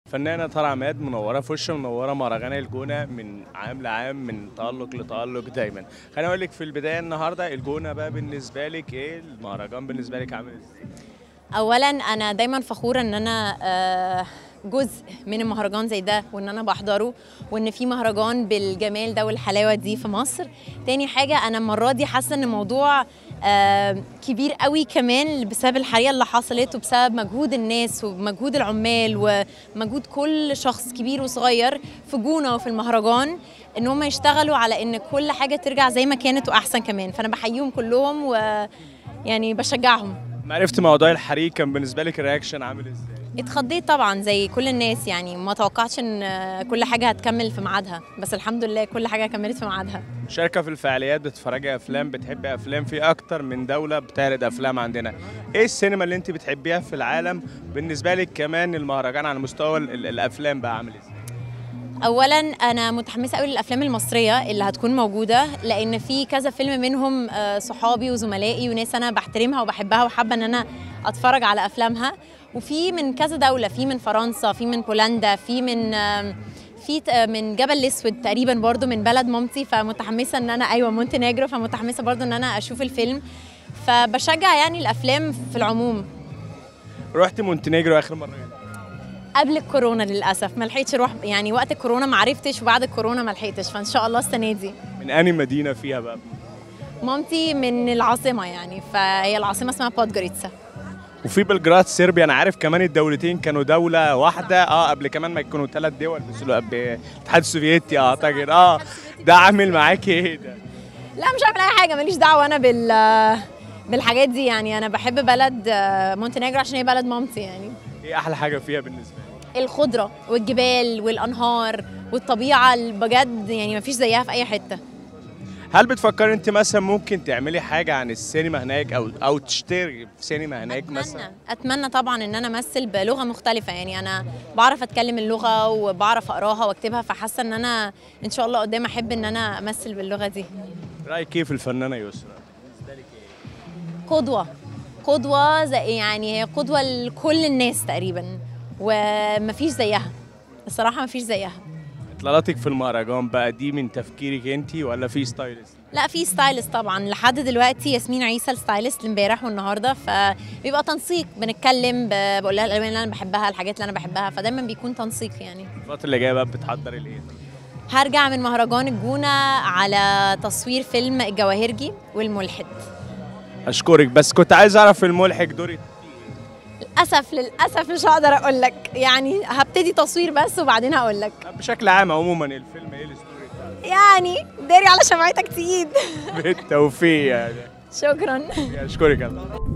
فنانة طارق عماد منورة في وش منورة مهرجان الجونة من عام لعام من تألق لتألق دايما خليني أقول لك في البداية النهاردة الجونة بقى بالنسبة لك إيه المهرجان بالنسبة لك عامل إزاي؟ اولا انا دايما فخوره ان انا آه، جزء من المهرجان زي ده وان انا بحضره وان في مهرجان بالجمال ده والحلاوه دي في مصر تاني حاجه انا المره دي حاسه ان الموضوع آه، كبير قوي كمان بسبب الحريقه اللي حصلت وبسبب مجهود الناس ومجهود العمال ومجهود كل شخص كبير وصغير في جونه وفي المهرجان ان هم يشتغلوا على ان كل حاجه ترجع زي ما كانت واحسن كمان فانا بحييهم كلهم ويعني بشجعهم ما عرفت موضوع الحريق كان بالنسبة لك الرياكشن عامل إزاي؟ اتخضيت طبعا زي كل الناس يعني ما توقعتش ان كل حاجه هتكمل في ميعادها بس الحمد لله كل حاجه كملت في ميعادها مشاركة في الفعاليات بتتفرجي أفلام بتحبي أفلام في أكتر من دولة بتعرض أفلام عندنا إيه السينما اللي أنت بتحبيها في العالم بالنسبة لك كمان المهرجان على مستوى ال- الأفلام بقى عامل إزاي؟ اولا انا متحمسه قوي للافلام المصريه اللي هتكون موجوده لان في كذا فيلم منهم آه، صحابي وزملائي وناس انا بحترمها وبحبها وحابه ان انا اتفرج على افلامها وفي من كذا دوله في من فرنسا في من بولندا في من آم، في ت- من جبل الاسود تقريبا برضو من بلد مامتي فمتحمسه ان انا ايوه مونتينيجرو فمتحمسه برضو ان انا اشوف الفيلم فبشجع يعني الافلام في العموم رحت مونتينيجرو آخر مرة إمتى؟ قبل الكورونا للاسف ما لحقتش اروح يعني وقت الكورونا ما عرفتش وبعد الكورونا ما لحقتش فان شاء الله السنه دي من أنهي مدينة فيها بقى؟ مامتي من العاصمه يعني فهي العاصمه اسمها بودجوريتسا وفي بلجراد صربيا انا عارف كمان الدولتين كانوا دوله واحده اه قبل كمان ما يكونوا ثلاث دول بس الاتحاد السوفيتي اعتقد اه ده عامل معاكي ايه ده؟ لا مش هعمل اي حاجه ماليش دعوه انا بال بالحاجات دي يعني انا بحب بلد آه، مونتينيجرو عشان هي بلد مامتي يعني ايه احلى حاجه فيها بالنسبه لك؟ الخضره والجبال والانهار والطبيعه اللي بجد يعني ما فيش زيها في اي حته هل بتفكري انت مثلا ممكن تعملي حاجه عن السينما هناك او او تشتري في سينما هناك مثلا؟ اتمنى اتمنى طبعا ان انا امثل بلغه مختلفه يعني انا بعرف اتكلم اللغه وبعرف اقراها واكتبها فحاسه ان انا ان شاء الله قدام احب ان انا امثل باللغه دي رايك ايه في الفنانه يسرا؟ قدوه قدوه زي يعني هي قدوه لكل الناس تقريبا ومفيش زيها الصراحه مفيش زيها اطلالاتك في المهرجان بقى دي من تفكيرك انت ولا في ستايلست؟ لا في ستايلست طبعا لحد دلوقتي ياسمين عيسى الستايلست امبارح والنهارده فبيبقى تنسيق بنتكلم ب- بقول لها الالوان اللي انا بحبها الحاجات اللي انا بحبها فدايما بيكون تنسيق يعني الفتره اللي جايه بقى بتحضري لايه؟ هرجع من مهرجان الجونة على تصوير فيلم الجواهرجي والملحد اشكرك بس كنت عايز اعرف الملحق دوري للأسف للأسف مش هقدر أقول لك يعني هبتدي تصوير بس وبعدين هقول لك بشكل عام عموما الفيلم ايه الستوري بتاعه؟ يعني داري على شمعتك تقيد بالتوفيق يعني شكرا اشكرك يا